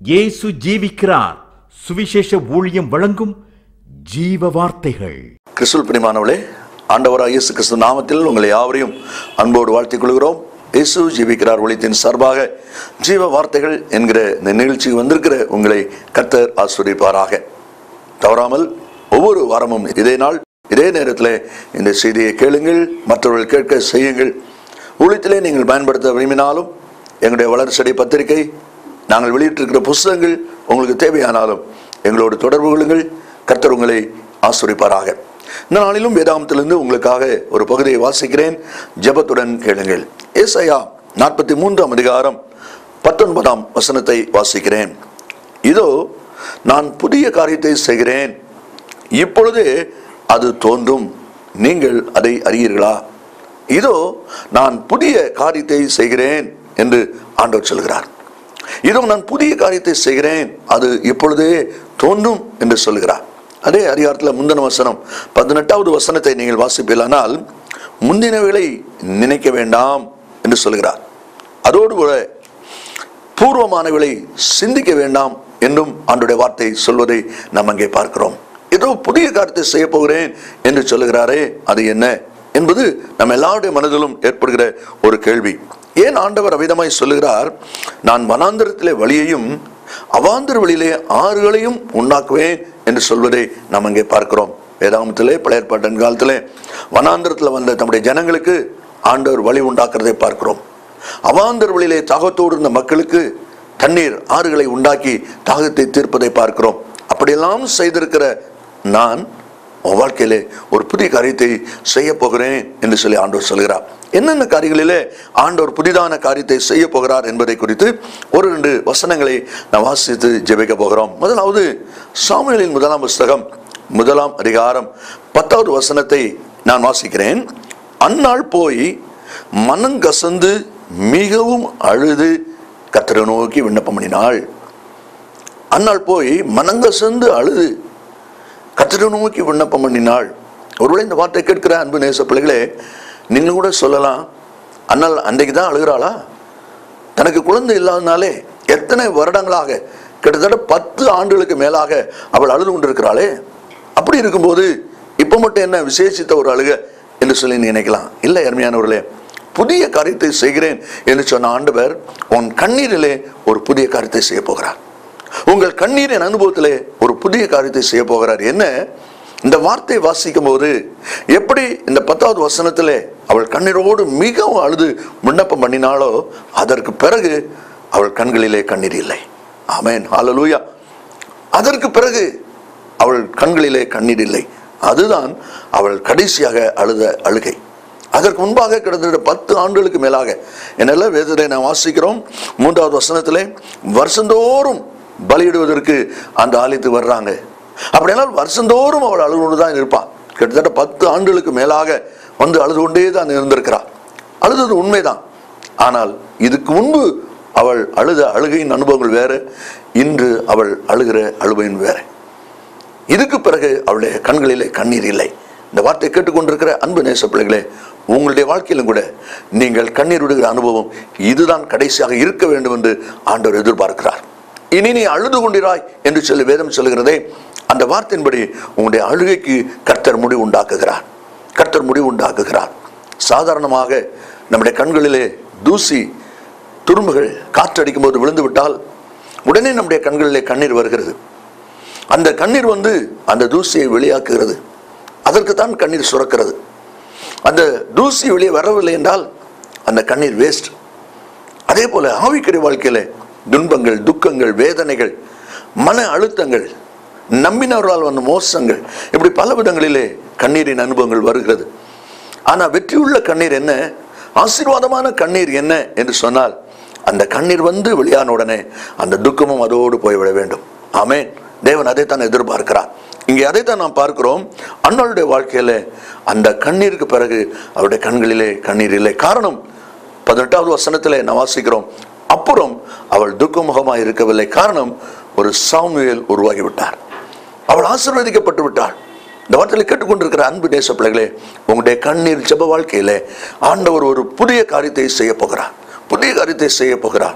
இயேசு ஜீவிக்கிறார் சுவிசேஷ ஊழியம் வழங்கும் ஜீவ வார்த்தைகள் கிறிஸ்துவ பிரிமானவளே ஆண்டவராக இயேசு கிறிஸ்து நாமத்தில் உங்களை யாவரையும் அன்போடு வாழ்த்திக் கொள்கிறோம் இயேசு ஜீவிக்கிறார் ஒளித்தின் சார்பாக ஜீவ வார்த்தைகள் என்கிற இந்த நிகழ்ச்சிக்கு வந்திருக்கிற உங்களை கர்த்தர் ஆஸ்வதிப்பாராக தவறாமல் ஒவ்வொரு வாரமும் இதே நாள் இதே நேரத்தில் இந்த செய்தியை கேளுங்கள் மற்றவர்கள் கேட்க செய்யுங்கள் ஊழியத்திலே நீங்கள் பயன்படுத்த விரும்பினாலும் எங்களுடைய வளர்ச்சடை பத்திரிகை நாங்கள் வெளியிட்டிருக்கிற புஸ்தகங்கள் உங்களுக்கு தேவையானாலும் எங்களோடு தொடர்பு கொள்ளுங்கள் கர்த்தர் உங்களை ஆசிரிப்பாராக இந்த நாளிலும் வேதாந்தத்திலிருந்து உங்களுக்காக ஒரு பகுதியை வாசிக்கிறேன் ஜெபத்துடன் கேளுங்கள் ஏசாயா நாற்பத்தி மூன்றாம் அதிகாரம் பத்தொன்பதாம் வசனத்தை வாசிக்கிறேன் இதோ நான் புதிய காரியத்தை செய்கிறேன் இப்பொழுது அது தோன்றும் நீங்கள் அதை அறியீர்களா இதோ நான் புதிய காரியத்தை செய்கிறேன் என்று ஆண்டவர் சொல்கிறார் இதோ நான் புதிய காரியத்தை செய்கிறேன் அது இப்பொழுதே தோன்றும் என்று சொல்கிறார் அதே அதிகாரத்தில் முந்தின வசனம் பதினெட்டாவது வசனத்தை நீங்கள் வாசிப்பீர்களானால் முந்தினவைகளை நினைக்க வேண்டாம் என்று சொல்கிறார் அதோடு கூட பூர்வமானவளை சிந்திக்க வேண்டாம் என்றும் ஆண்டுடைய வார்த்தை சொல்வதை நாம் அங்கே பார்க்கிறோம் ஏதோ புதிய காரியத்தை செய்ய போகிறேன் என்று சொல்லுகிறாரே அது என்ன என்பது நம்ம எல்லாருடைய மனதிலும் ஏற்படுகிற ஒரு கேள்வி ஏன் ஆண்டவர் அவிதமாய் சொல்லுகிறார் நான் வனாந்திரத்திலே வழியையும் அவாந்தர வழியிலே ஆறுகளையும் உண்டாக்குவேன் என்று சொல்வதை நாம் அங்கே பார்க்கிறோம் வேதாமத்திலே பழைய ஏற்பாட்டின் காலத்திலே வனாந்திரத்தில் வந்த தம்முடைய ஜனங்களுக்கு ஆண்டவர் வழி உண்டாக்குறதை பார்க்கிறோம் அவாந்தர் வழியிலே தாகத்தோடு இருந்த மக்களுக்கு தண்ணீர் ஆறுகளை உண்டாக்கி தாகத்தை தீர்ப்பதை பார்க்கிறோம் அப்படியெல்லாம் செய்திருக்கிற நான் உன் வாழ்க்கையிலே ஒரு புதிய காரியத்தை செய்ய போகிறேன் என்று சொல்லி ஆண்டவர் சொல்கிறார் என்னென்ன காரியங்களிலே ஆண்டவர் புதிதான காரியத்தை செய்ய போகிறார் என்பதை குறித்து ஒரு ரெண்டு வசனங்களை நாம் வாசித்து ஜெபிக்க போகிறோம் முதலாவது சாமுவேலின் முதலாம் புஸ்தகம் முதலாம் அதிகாரம் பத்தாவது வசனத்தை நான் வாசிக்கிறேன் அந்நாள் போய் மனங்கசந்து மிகவும் அழுது கத்தரை நோக்கி விண்ணப்பம் பண்ணினாள் அந்நாள் போய் மனங்கசந்து அழுது கத்தரை நோக்கி விண்ணப்பம் பண்ணினாள் ஒருவேளை இந்த வார்த்தை கேட்கிற அன்பு நேச பிள்ளைகளே நீங்கள் கூட சொல்லலாம் அண்ணல் அன்றைக்கு தான் அழுகிறாளா தனக்கு குழந்தை இல்லாதனாலே எத்தனை வருடங்களாக கிட்டத்தட்ட பத்து ஆண்டுகளுக்கு மேலாக அவள் அழுது கொண்டிருக்கிறாளே அப்படி இருக்கும்போது இப்போ மட்டும் என்ன விசேஷித்த ஒரு அழுக என்று சொல்லி நீ நினைக்கலாம் இல்லை அருமையானவர்களே புதிய காரியத்தை செய்கிறேன் என்று சொன்ன ஆண்டவர் உன் கண்ணீரிலே ஒரு புதிய காரியத்தை செய்ய போகிறார் உங்கள் கண்ணீரின் அனுபவத்திலே ஒரு புதிய காரியத்தை செய்ய போகிறார் என்ன இந்த வார்த்தை வாசிக்கும் போது எப்படி இந்த பத்தாவது வசனத்திலே அவள் கண்ணீரோடு மிகவும் அழுது விண்ணப்பம் பண்ணினாலோ அதற்கு பிறகு அவள் கண்களிலே கண்ணீர் இல்லை ஆமேன் ஹalleluya அதற்கு பிறகு அவள் கண்களிலே கண்ணீர் இல்லை அதுதான் அவள் கடைசியாக அழுத அழுகை அதற்கு முன்பாக கிட்டத்தட்ட பத்து ஆண்டுகளுக்கு மேலாக என்னெல்லாம் வேதத்தை நான் வாசிக்கிறோம் மூன்றாவது வசனத்திலே வருஷந்தோறும் பலியிடுவதற்கு அந்த ஆலயத்துக்கு வர்றாங்க அப்படியானால் வருஷந்தோறும் அவள் அழுது கொண்டு தான் இருப்பாள் கிட்டத்தட்ட பத்து ஆண்டுகளுக்கு மேலாக வந்து அழுது கொண்டே தான் இருந்திருக்கிறாள் அழுதது உண்மைதான் ஆனால் இதுக்கு முன்பு அவள் அழுத அழுகையின் அனுபவங்கள் வேறு இன்று அவள் அழுகிற அழுவையின் வேறு இதுக்கு பிறகு அவளுடைய கண்களிலே கண்ணீர் இல்லை இந்த வார்த்தை கேட்டுக்கொண்டிருக்கிற அன்பு நேச பிள்ளைகளே உங்களுடைய வாழ்க்கையிலும் கூட நீங்கள் கண்ணீர் விடுகிற அனுபவம் இதுதான் கடைசியாக இருக்க வேண்டும் என்று ஆண்டவர் எதிர்பார்க்கிறார் இனி நீ அழுது கொண்டிராய் என்று சொல்லி வேதம் சொல்லுகிறதே அந்த வார்த்தையின்படி உங்களுடைய அழுகைக்கு கர்த்தர் முடிவு உண்டாக்குகிறார் கர்த்தர் முடிவு உண்டாக்குகிறார் சாதாரணமாக நம்முடைய கண்களிலே தூசி துரும்புகள் காற்றடிக்கும் போது விழுந்து விட்டால் உடனே நம்முடைய கண்களிலே கண்ணீர் வருகிறது அந்த கண்ணீர் வந்து அந்த தூசியை வெளியாக்குகிறது அதற்கு தான் கண்ணீர் சுரக்கிறது அந்த தூசி வெளியே வரவில்லை என்றால் அந்த கண்ணீர் வேஸ்ட் அதே போல ஆவிக்குரிய வாழ்க்கையில துன்பங்கள் துக்கங்கள் வேதனைகள் மன அழுத்தங்கள் நம்பினவர்களால் வந்த மோசங்கள் இப்படி பல விதங்களிலே கண்ணீரின் அனுபவங்கள் வருகிறது ஆனா வெற்றியுள்ள கண்ணீர் என்ன ஆசீர்வாதமான கண்ணீர் என்ன என்று சொன்னால் அந்த கண்ணீர் வந்து வெளியான உடனே அந்த துக்கமும் அதோடு போய்விட வேண்டும் ஆமென் தேவன் அதைத்தான் எதிர்பார்க்கிறார் இங்கே அதைத்தான் நாம் பார்க்கிறோம் அண்ணளுடைய வாழ்க்கையில அந்த கண்ணீருக்கு பிறகு அவருடைய கண்களிலே கண்ணீர் இல்லை காரணம் பதினெட்டாவது வசனத்திலே நான் வாசிக்கிறோம் அப்புறம் அவள் துக்கமுகமாக இருக்கவில்லை காரணம் ஒரு சாமுவேல் உருவாகி விட்டார் அவள் ஆசீர்வதிக்கப்பட்டு விட்டாள் இந்த வார்த்தையில் கேட்டுக்கொண்டிருக்கிற அன்பு தேச பிள்ளைகளே உங்களுடைய கண்ணீர் ஜெப வாழ்க்கையிலே ஆண்டவர் ஒரு புதிய காரியத்தை செய்ய போகிறார் புதிய காரியத்தை செய்ய போகிறார்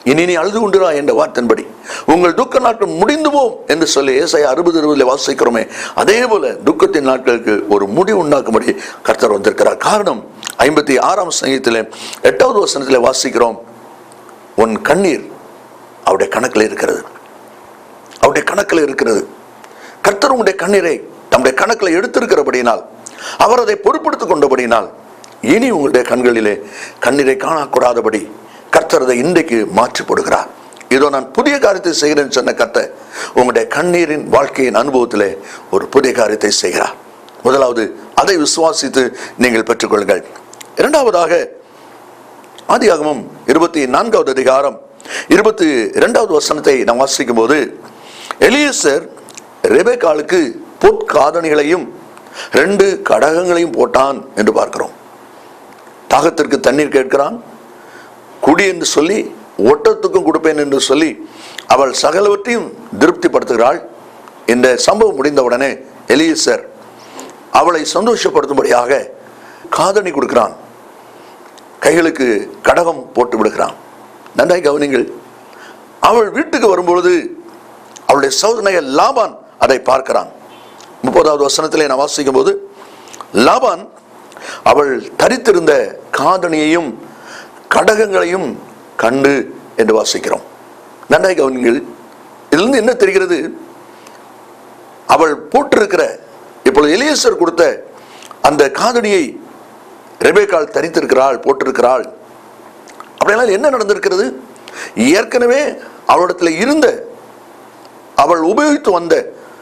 இனி நீ அழுது கொண்டிரா என்ற வார்த்தையின்படி உங்கள் துக்க நாட்கள் முடிந்து போம் என்று சொல்லி ஏசாயா அறுபது அறுபதுல வாசிக்கிறோமே அதே போல துக்கத்தின் நாட்களுக்கு ஒரு முடிவு உண்டாக்கும்படி கர்த்தர் வந்திருக்கிறார் காரணம் ஐம்பத்தி ஆறாம் சங்கீதத்தில் எட்டாவது வசனத்தில் வாசிக்கிறோம் உன் கண்ணீர் அவருடைய கணக்கில் இருக்கிறது அவருடைய கணக்கில் இருக்கிறது கர்த்தர் உங்களுடைய கண்ணீரை தம்முடைய கணக்கில் எடுத்திருக்கிறபடியினால் அவர் அதை பொறுப்படுத்திக் கொண்டபடியினால் இனி உங்களுடைய கண்களிலே கண்ணீரை காணக்கூடாதபடி கர்த்தர் அதை இன்றைக்கு மாற்றி போடுகிறார் இதோ நான் புதிய காரியத்தை செய்கிறேன் சொன்ன கர்த்தர் உங்களுடைய கண்ணீரின் வாழ்க்கையின் அனுபவத்திலே ஒரு புதிய காரியத்தை செய்கிறார் முதலாவது அதை விசுவாசித்து நீங்கள் பெற்றுக்கொள்ளுங்கள் இரண்டாவதாக ஆதியாகமம் இருபத்தி நான்காவது அதிகாரம் இருபத்தி இரண்டாவது வசனத்தை நாம் வாசிக்கும் போது எலியசர் ரெபேக்காலுக்கு பொற்காதணிகளையும் ரெண்டு கடகங்களையும் போட்டான் என்று பார்க்கிறோம் தாகத்திற்கு தண்ணீர் கேட்கிறான் குடி என்று சொல்லி ஒட்டத்துக்கும் கொடுப்பேன் என்று சொல்லி அவள் சகலவற்றையும் திருப்திப்படுத்துகிறாள் இந்த சம்பவம் முடிந்தவுடனே எலியசர் அவளை சந்தோஷப்படுத்தும்படியாக காதணி கொடுக்கிறான் கைகளுக்கு கடகம் போட்டு விடுகிறான் நன்றாய் கவனிங்கள் அவள் வீட்டுக்கு வரும்பொழுது அவளுடைய சோதனையை லாபான் அதை பார்க்கிறான் முப்பதாவது வசனத்திலே நான் வாசிக்கும் போது லாபான் அவள் தரித்திருந்த காதணியையும் கடகங்களையும் கண்டு என்று வாசிக்கிறோம் நன்றாய் கவனிங்கள் இதிலிருந்து என்ன தெரிகிறது அவள் போட்டிருக்கிற இப்பொழுது எலியேசர் கொடுத்த அந்த காதணியை ரெபேக்கால் தரித்திருக்கிறாள் போட்டிருக்கிறாள் அப்படினால் என்ன நடந்திருக்கிறது ஏற்கனவே அவளிடத்தில் இருந்த அவள் உபயோகித்து வந்த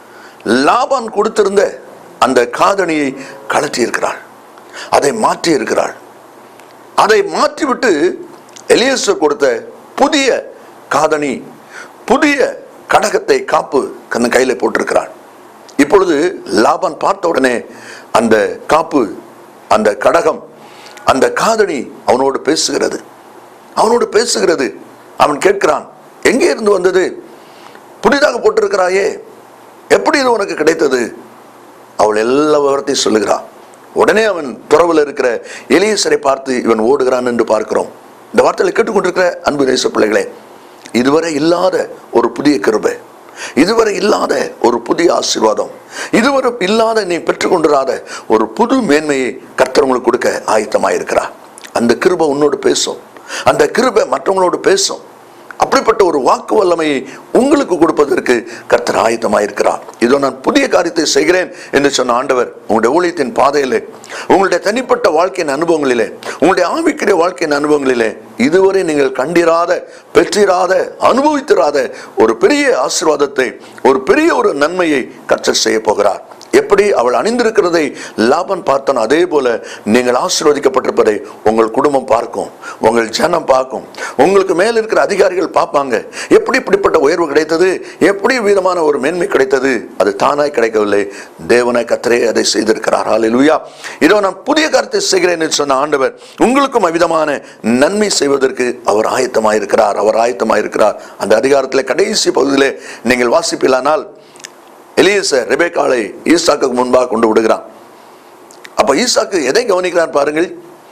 லாபான் கொடுத்திருந்த அந்த காதணியை கழற்றி இருக்கிறாள் அதை மாற்றி இருக்கிறாள் அதை மாற்றிவிட்டு எலியேசர் கொடுத்த புதிய காதணி புதிய கடகத்தை காப்பு கண்ண கையில் போட்டிருக்கிறாள் இப்பொழுது லாபான் பார்த்த உடனே அந்த காப்பு அந்த கடகம் அந்த காதணி அவனோடு பேசுகிறது அவனோடு பேசுகிறது அவன் கேட்கிறான் எங்கே இருந்து வந்தது புதிதாக போட்டிருக்கிறாயே எப்படி இது உனக்கு கிடைத்தது அவள் எல்லா விவரத்தையும் சொல்லுகிறான் உடனே அவன் துறவில் இருக்கிற எலியசரை பார்த்து இவன் ஓடுகிறான் என்று பார்க்கிறோம் இந்த வார்த்தைகளை கேட்டுக்கொண்டிருக்கிற அன்பு தேச பிள்ளைகளே இதுவரை இல்லாத ஒரு புதிய கிருபை இதுவரை இல்லாத ஒரு புதிய ஆசீர்வாதம் இதுவரை இல்லாத நீ பெற்றுக்கொண்டிராத ஒரு புது மேன்மையை கர்த்தர் உங்களுக்கு கொடுக்க ஆயத்தமாயிருக்கிறார் அந்த கிருபை உன்னோடு பேசும் அந்த கிருபை மற்றவங்களோடு பேசும் அப்படிப்பட்ட ஒரு வாக்கு வல்லமையை உங்களுக்கு கொடுப்பதற்கு கர்த்தர் ஆயத்தமாயிருக்கிறார் இதோ நான் புதிய காரியத்தை செய்கிறேன் என்று சொன்ன ஆண்டவர் உங்களுடைய ஊழியத்தின் பாதையிலே உங்களுடைய தனிப்பட்ட வாழ்க்கையின் அனுபவங்களிலே உங்களுடைய ஆவிக்குரிய வாழ்க்கையின் அனுபவங்களிலே இதுவரை நீங்கள் கண்டிராத பெற்றிராத அனுபவித்திராத ஒரு பெரிய ஆசீர்வாதத்தை ஒரு பெரிய ஒரு நன்மையை கர்த்தர் செய்ய போகிறார் எப்படி அவள் அணிந்திருக்கிறதை லாபன் பார்த்தான் அதே போல நீங்கள் ஆசீர்வதிக்கப்பட்டிருப்பதை உங்கள் குடும்பம் பார்க்கும் உங்கள் ஜனம் பார்க்கும் உங்களுக்கு மேல் இருக்கிற அதிகாரிகள் பார்ப்பாங்க எப்படி இப்படிப்பட்ட உயர்வு கிடைத்தது எப்படி விதமான ஒரு மேன்மை கிடைத்தது அது தானாய் கிடைக்கவில்லை தேவனாய் கத்தரே அதை செய்திருக்கிறார் ஹalleluya இதோ நான் புதிய காரியத்தை செய்கிறேன் என்று சொன்ன ஆண்டவர் உங்களுக்கும் அவ்விதமான நன்மை செய்வதற்கு அவர் ஆயத்தமாயிருக்கிறார் அவர் ஆயத்தமாயிருக்கிறார் அந்த அதிகாரத்தில் கடைசி பகுதியிலே நீங்கள் வாசிப்பில்லானால் எலியசர் ரெபேக்காளை ஈசாக்குக்கு முன்பாக கொண்டு விடுகிறான் அப்ப ஈசாக்கு எதை கவனிக்கிறான் பாருங்கள்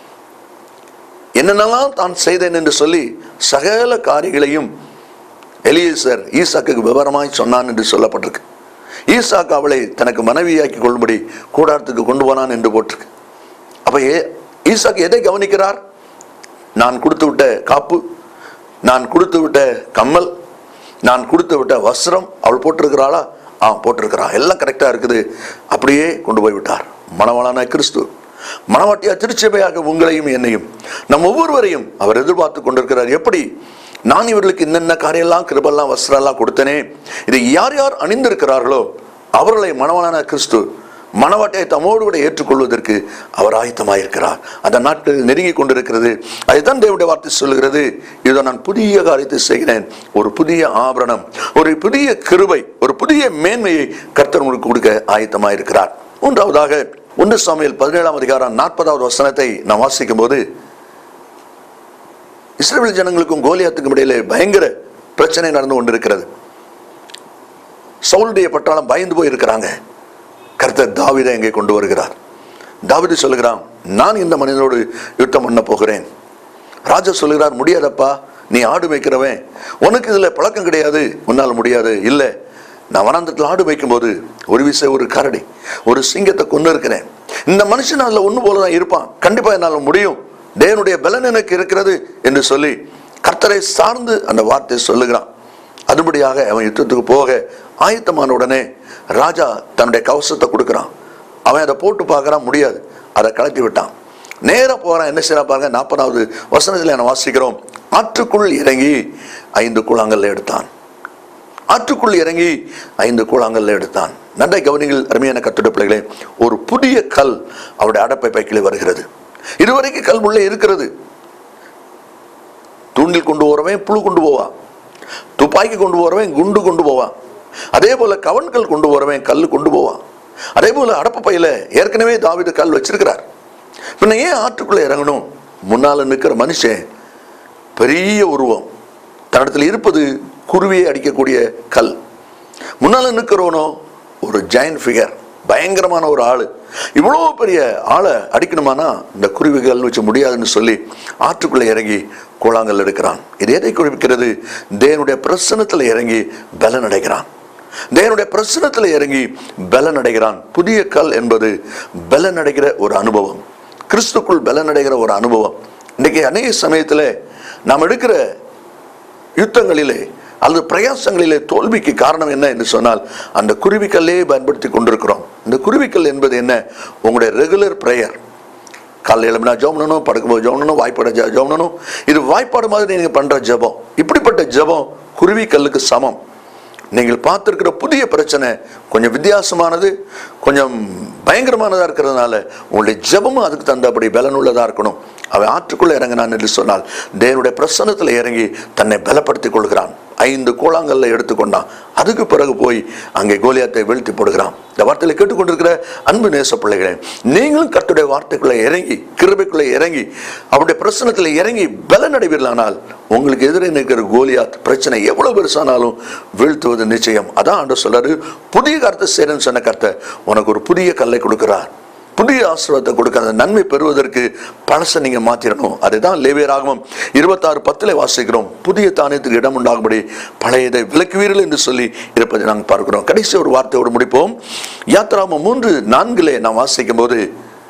என்னென்னலாம் தான் செய்தேன் என்று சொல்லி சகல காரியங்களையும் எலியேசர் ஈசாக்குக்கு விவரமாய் சொன்னான் என்று சொல்லப்பட்டிருக்கு ஈசாக்கு அவளை தனக்கு மனைவியாக்கி கொள்ளும்படி கூடாரத்துக்கு கொண்டு போனான் என்று போட்டிருக்கு அப்ப ஏ- ஈசாக்கு எதை கவனிக்கிறார் நான் கொடுத்து விட்ட காப்பு நான் கொடுத்து விட்ட கம்மல் நான் கொடுத்து விட்ட வஸ்திரம் அவள் போட்டிருக்கிறாளா ஆ போட்டிருக்கிறா எல்லாம் கரெக்டாக இருக்குது அப்படியே கொண்டு போய் விட்டார் மணவாளான கிறிஸ்து மணவாட்டியா திருச்சபையாக உங்களையும் என்னையும் நம் ஒவ்வொருவரையும் அவர் எதிர்பார்த்து கொண்டிருக்கிறார் எப்படி நான் இவர்களுக்கு இன்னென்ன காரியெல்லாம் கிருபெல்லாம் வஸ்திரம்லாம் கொடுத்தனே இதை யார் யார் அணிந்திருக்கிறார்களோ அவர்களை மணவாளான கிறிஸ்து மணவாட்டியை தம்மோடு கூட ஏற்றுக்கொள்வதற்கு அவர் ஆயத்தமாயிருக்கிறார் அந்த நாட்கள் நெருங்கி கொண்டிருக்கிறது அதுதான் தேவனுடைய வார்த்தை சொல்லுகிறது இதோ நான் புதிய காரியத்தை செய்கிறேன் ஒரு புதிய ஆபரணம் ஒரு புதிய கிருபை ஒரு புதிய மேன்மையை கர்த்தர் உங்களுக்கு கொடுக்க ஆயத்தமாயிருக்கிறார் மூன்றாவதாக ஒன்று சாமியில் பதினேழாம் அதிகாரம் நாற்பதாவது வசனத்தை நாம் வாசிக்கும் போது இஸ்ரேல் ஜனங்களுக்கும் கோலியாத்துக்கும் இடையிலே பயங்கர பிரச்சனை நடந்து கொண்டிருக்கிறது சவுளுடைய பட்டாளம் பயந்து போய் இருக்கிறாங்க கர்த்தர் தாவீதை எங்கே கொண்டு வருகிறார் தாவீது சொல்லுகிறான் நான் இந்த மனிதனோடு யுத்தம் பண்ண போகிறேன் ராஜா சொல்லுகிறார் முடியாதப்பா நீ ஆடு மேய்க்கிறவன் உனக்கு இதுல பழக்கம் கிடையாது உன்னால் முடியாது இல்லை நான் வனாந்தரத்தில் ஆடு மேய்க்கும்போது ஒரு விசை ஒரு கரடி ஒரு சிங்கத்தை கொண்டு இருக்கிறேன் இந்த மனுஷன் அதில் ஒன்று போல தான் இருப்பான் கண்டிப்பா என்னால் முடியும் தேவனுடைய பலன் எனக்கு இருக்கிறது என்று சொல்லி கர்த்தரை சார்ந்து அந்த வார்த்தையை சொல்லுகிறான் அதுபடியாக அவன் யுத்தத்துக்கு போக ஆயத்தமான உடனே ராஜா தன்னுடைய கவசத்தை கொடுக்குறான் அவன் அதை போட்டு பார்க்கறான் முடியாது அதை கலட்டி விட்டான் நேரா போறான் என்ன செய்யறா பாருங்க நாற்பதாவது வசனத்தில் என்ன வாசிக்கிறோம் ஆற்றுக்குள் இறங்கி ஐந்து கூழாங்கல்ல எடுத்தான் ஆற்றுக்குள் இறங்கி ஐந்து கூழாங்கல்ல எடுத்தான் நன்றை கவனிகள் அருமையான கத்துட பிள்ளைகளே ஒரு புதிய கல் அவருடைய அடப்பை பைக்கிலே வருகிறது இதுவரைக்கும் கல் உள்ளே இருக்கிறது தூண்டில் கொண்டு போறவன் புழு கொண்டு போவான் துப்பாக்கி கொண்டு போறவன் குண்டு கொண்டு போவான் அதே போல கவன்கள் கொண்டு போறவன் கல் கொண்டு போவான் அதே போல அடப்பு பையில ஏற்கனவே தாவீது கல் வச்சிருக்கிறார் பின்ன ஏன் ஆற்றுக்குள்ள இறங்கணும் முன்னால நிற்கிற மனுஷன் பெரிய உருவம் தன்னிடத்தில் இருப்பது குருவியை அடிக்கக்கூடிய கல் முன்னால நிற்கிறவனோ ஒரு ஜெயண்ட் ஃபிகர் பயங்கரமான ஒரு ஆளு இவ்வளோ பெரிய ஆளை அடிக்கணுமானா இந்த குருவிகள் வச்சு முடியாதுன்னு சொல்லி ஆற்றுக்குள்ளே இறங்கி கூழாங்கல் எடுக்கிறான் இது எதை குறிப்பிக்கிறது தேவனுடைய பிரசனத்தில் இறங்கி பலன் அடைகிறான் தேவனுடைய பிரசனத்தில் இறங்கி பலன் அடைகிறான் புதிய கல் என்பது பலன் அடைகிற ஒரு அனுபவம் கிறிஸ்துக்குள் பலன் அடைகிற ஒரு அனுபவம் இன்னைக்கு அநேக சமயத்தில் நாம் எடுக்கிற யுத்தங்களிலே அல்லது பிரயாசங்களிலே தோல்விக்கு காரணம் என்ன என்று சொன்னால் அந்த குருவிக்கல்லே பயன்படுத்தி கொண்டிருக்கிறோம் இந்த குருவிக்கல் என்பது என்ன உங்களுடைய ரெகுலர் ப்ரேயர் காலையில் எழுப்பினா ஜெபம் பண்ணணும் படுக்கும்போது ஜெபம் பண்ணணும் வாய்ப்பாட ஜெ- ஜெபம் பண்ணணும் இது வாய்ப்பாடு மாதிரி நீங்கள் பண்ணுற ஜெபம் இப்படிப்பட்ட ஜெபம் குருவிக்கல்லுக்கு சமம் நீங்கள் பார்த்துருக்கிற புதிய பிரச்சனை கொஞ்சம் வித்தியாசமானது கொஞ்சம் பயங்கரமானதாக இருக்கிறதுனால உங்களுடைய ஜெபமும் அதுக்கு தந்தபடி பலனுள்ளதாக இருக்கணும் அவன் ஆற்றுக்குள்ளே இறங்கினான் என்று சொன்னால் தேவனுடைய பிரசன்னத்தில் இறங்கி தன்னை பலப்படுத்திக் கொள்கிறான் ஐந்து கூழாங்கல்ல எடுத்துக்கொண்டான் அதுக்கு பிறகு போய் அங்கே கோலியாத்தை வீழ்த்தி போடுகிறான் இந்த வார்த்தையில கேட்டுக்கொண்டிருக்கிற அன்பு நேச பிள்ளைகளே நீங்களும் கர்த்தருடைய வார்த்தைக்குள்ளே இறங்கி கிருபைக்குள்ளே இறங்கி அவருடைய பிரசனத்தில் இறங்கி பலன் அடைவீர்களானால் உங்களுக்கு எதிரே நிற்கிற கோலியாத் பிரச்சனை எவ்வளவு பெருசானாலும் வீழ்த்துவது நிச்சயம் அதான் ஆண்டு சொல்றாரு புதிய கருத்தை செய்யறேன்னு சொன்ன கருத்தை உனக்கு ஒரு புதிய கல்லை கொடுக்கிறார் புதிய ஆசீர்வாதத்தை கொடுக்க அந்த நன்மை பெறுவதற்கு பழசை நீங்க மாத்திரணும் அதுதான் லேவியராகமம் இருபத்தாறு பத்துல வாசிக்கிறோம் புதிய தானியத்துக்கு இடம் உண்டாகும்படி பழையதை விலக்குவீர்கள் என்று சொல்லி இருப்பதை நாங்கள் பார்க்கிறோம் கடைசி ஒரு வார்த்தையோடு முடிப்போம் யாத்ராமம் மூன்று நான்கிலே நாம் வாசிக்கும் போது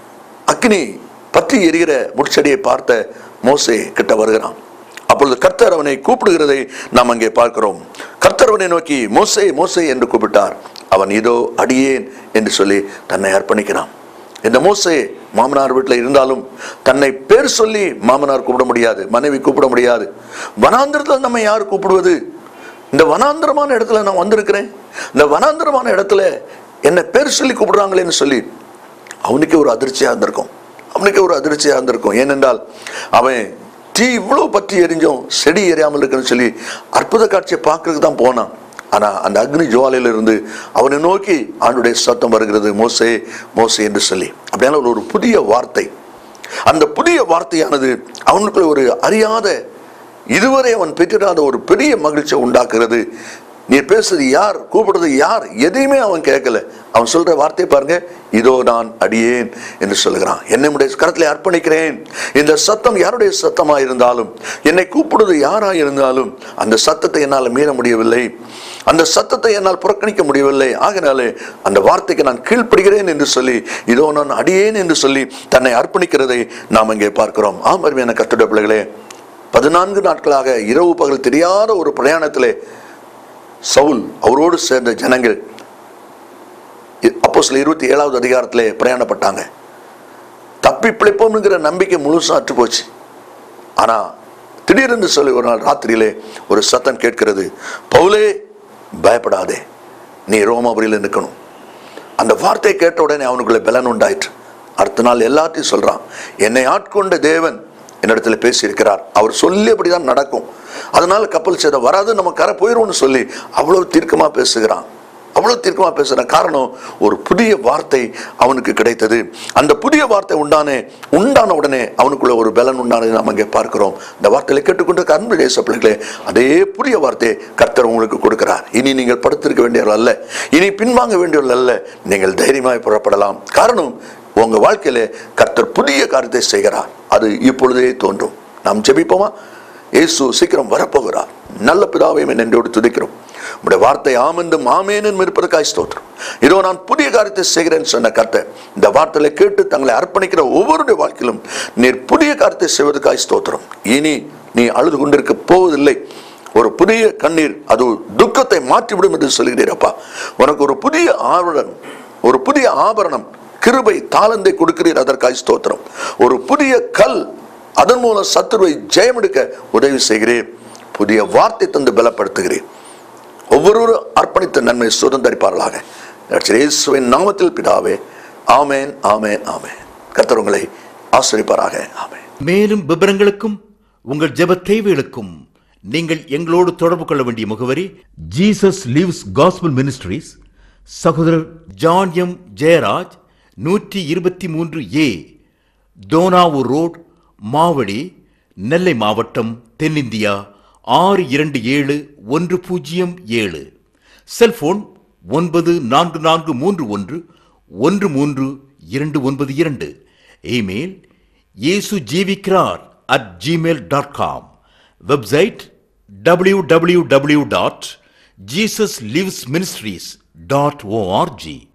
அக்னி பற்றி எரிகிற முட்செடியை பார்த்த மோசே கிட்ட வருகிறான் அப்பொழுது கர்த்தர் அவனை கூப்பிடுகிறதை நாம் அங்கே பார்க்கிறோம் கர்த்தர் அவனை நோக்கி மோசே மோசே என்று கூப்பிட்டார் அவன் இதோ அடியேன் என்று சொல்லி தன்னை அர்ப்பணிக்கிறான் இந்த மோசே மாமனார் வீட்டில் இருந்தாலும் தன்னை பேர் சொல்லி மாமனார் கூப்பிட முடியாது மனைவி கூப்பிட முடியாது வனாந்திரத்தில் நம்ம யார் கூப்பிடுவது இந்த வனாந்திரமான இடத்துல நான் வந்திருக்கிறேன் இந்த வனாந்திரமான இடத்துல என்னை பேர் சொல்லி கூப்பிடுறாங்களேன்னு சொல்லி அவனுக்கே ஒரு அதிர்ச்சியாக இருந்திருக்கும் அவனுக்கே ஒரு அதிர்ச்சியாக இருந்திருக்கும் ஏனென்றால் அவன் தீ இவ்வளோ பற்றி எரிஞ்சோம் செடி எரியாமல் இருக்குன்னு சொல்லி அற்புத காட்சியை பார்க்கறதுக்கு தான் போனான் ஆனால் அந்த அக்னி ஜுவாலையில இருந்து அவனை நோக்கி ஆண்டுடைய சத்தம் வருகிறது மோசே மோசே என்று சொல்லி அப்படியான ஒரு புதிய வார்த்தை அந்த புதிய வார்த்தையானது அவனுக்குள்ள ஒரு அறியாத இதுவரை அவன் பெற்றிராத ஒரு பெரிய மகிழ்ச்சியை உண்டாக்குறது நீ பேசுறது யார் கூப்பிடுறது யார் எதையுமே அவன் கேட்கல அவன் சொல்ற வார்த்தை பாருங்க இதோ நான் அடியேன் என்று சொல்லுகிறான் என்னை உடைய கரத்தில் அர்ப்பணிக்கிறேன் இந்த சத்தம் யாருடைய சத்தமா இருந்தாலும் என்னை கூப்பிடுறது யாரா இருந்தாலும் அந்த சத்தத்தை என்னால் மீற முடியவில்லை அந்த சத்தத்தை என்னால் புறக்கணிக்க முடியவில்லை ஆகினாலே அந்த வார்த்தைக்கு நான் கீழ்ப்படுகிறேன் என்று சொல்லி இதோ நான் அடியேன் என்று சொல்லி தன்னை அர்ப்பணிக்கிறதை நாம் இங்கே பார்க்கிறோம் ஆம் அருமையான கத்துட பிள்ளைகளே பதினான்கு நாட்களாக இரவு பகல் தெரியாத ஒரு பிரயாணத்திலே சவுல் அவரோடு சேர்ந்த ஜனங்கள் அப்போ சில இருபத்தி ஏழாவது அதிகாரத்திலே பிரயாணப்பட்டாங்க தப்பி பிழைப்போம்ங்கிற நம்பிக்கை முழுசா அற்று போச்சு ஆனா திடீரென்று சொல்லி ஒரு நாள் ராத்திரியிலே ஒரு சத்தம் கேட்கிறது பவுலே பயப்படாதே நீ ரோமாபுரியில் நிற்கணும் அந்த வார்த்தை கேட்ட உடனே அவனுக்குள்ள பலன் உண்டாயிற்று அடுத்த நாள் எல்லாத்தையும் சொல்றான் என்னை ஆட்கொண்ட தேவன் என்னிடத்துல பேசியிருக்கிறார் அவர் சொல்லியபடிதான் நடக்கும் அதனால கப்பல் சேதம் வராது நம்ம கரை போயிடும்னு சொல்லி அவ்வளவு தீர்க்கமா பேசுகிறான் அவ்வளவு தீர்க்கமா பேசுற காரணம் ஒரு புதிய வார்த்தை அவனுக்கு கிடைத்தது அந்த புதிய வார்த்தை உண்டானே உண்டான உடனே அவனுக்குள்ள ஒரு பலன் உண்டானது நாம் அங்கே பார்க்கிறோம் இந்த வார்த்தையில கேட்டுக்கொண்டு அன்பு தேச பிள்ளைகளே அதே புதிய வார்த்தையை கர்த்தர் உங்களுக்கு கொடுக்கிறார் இனி நீங்கள் படுத்திருக்க வேண்டியவர்கள் அல்ல இனி பின்வாங்க வேண்டியவர்கள் அல்ல நீங்கள் தைரியமாய் புறப்படலாம் காரணம் உங்க வாழ்க்கையில கர்த்தர் புதிய காரியத்தை செய்கிறார் அது இப்பொழுதே தோன்றும் நாம் ஜெபிப்போமா இயேசு சீக்கிரம் வரப்போகிறார் நல்ல பிதாவையும் நன்றியோடு துதிக்கிறோம் உடைய வார்த்தை ஆமென்றும் ஆமேனும் இருப்பதற்காய் ஸ்தோத்திரம் இதோ நான் புதிய காரியத்தை செய்கிறேன் சொன்ன கர்த்தர் இந்த வார்த்தையில கேட்டு தங்களை அர்ப்பணிக்கிற ஒவ்வொருடைய வாழ்க்கையிலும் நீர் புதிய காரியத்தை செய்வதற்காய் ஸ்தோத்திரம் இனி நீ அழுது கொண்டிருக்க போவதில்லை ஒரு புதிய கண்ணீர் அது துக்கத்தை மாற்றிவிடும் என்று சொல்கிறீர் அப்பா உனக்கு ஒரு புதிய ஆவரணம் ஒரு புதிய ஆபரணம் கிருபை தாளந்தை கொடுக்கிறீர் அதற்காய் ஸ்தோத்திரம் ஒரு புதிய கல் அதன் மூலம் சத்துருவை ஜெயமெடுக்க உதவி செய்கிறேன் புதிய வார்த்தை தந்து பலப்படுத்துகிறேன் ஒவ்வொருவரும் அர்ப்பணித்த நன்மை சுதந்திரிப்பார்களாக இயேசுவின் நாமத்தில் பிதாவே ஆமேன் ஆமேன் ஆமேன் கர்த்தர் உங்களை ஆசிரிப்பாராக ஆமேன் மேலும் விவரங்களுக்கும் உங்கள் ஜெப தேவைகளுக்கும் நீங்கள் எங்களோடு தொடர்பு கொள்ள வேண்டிய முகவரி ஜீசஸ் லிவ்ஸ் காஸ்பல் மினிஸ்ட்ரீஸ் சகோதரர் ஜான் எம் ஜெயராஜ் நூற்றி இருபத்தி மூன்று ஏ தோனாவூர் ரோட் மாவடி நெல்லை மாவட்டம் தென்னிந்தியா ஆறு இரண்டு ஏழு ஒன்று பூஜ்ஜியம் ஏழு செல்போன் ஒன்பது நான்கு நான்கு மூன்று ஒன்று ஒன்று மூன்று இரண்டு ஒன்பது இரண்டு இமெயில் இயேசு ஜீவிக்கிறார் at Gmail dot com website W W W dot Jesus lives ministries dot O R G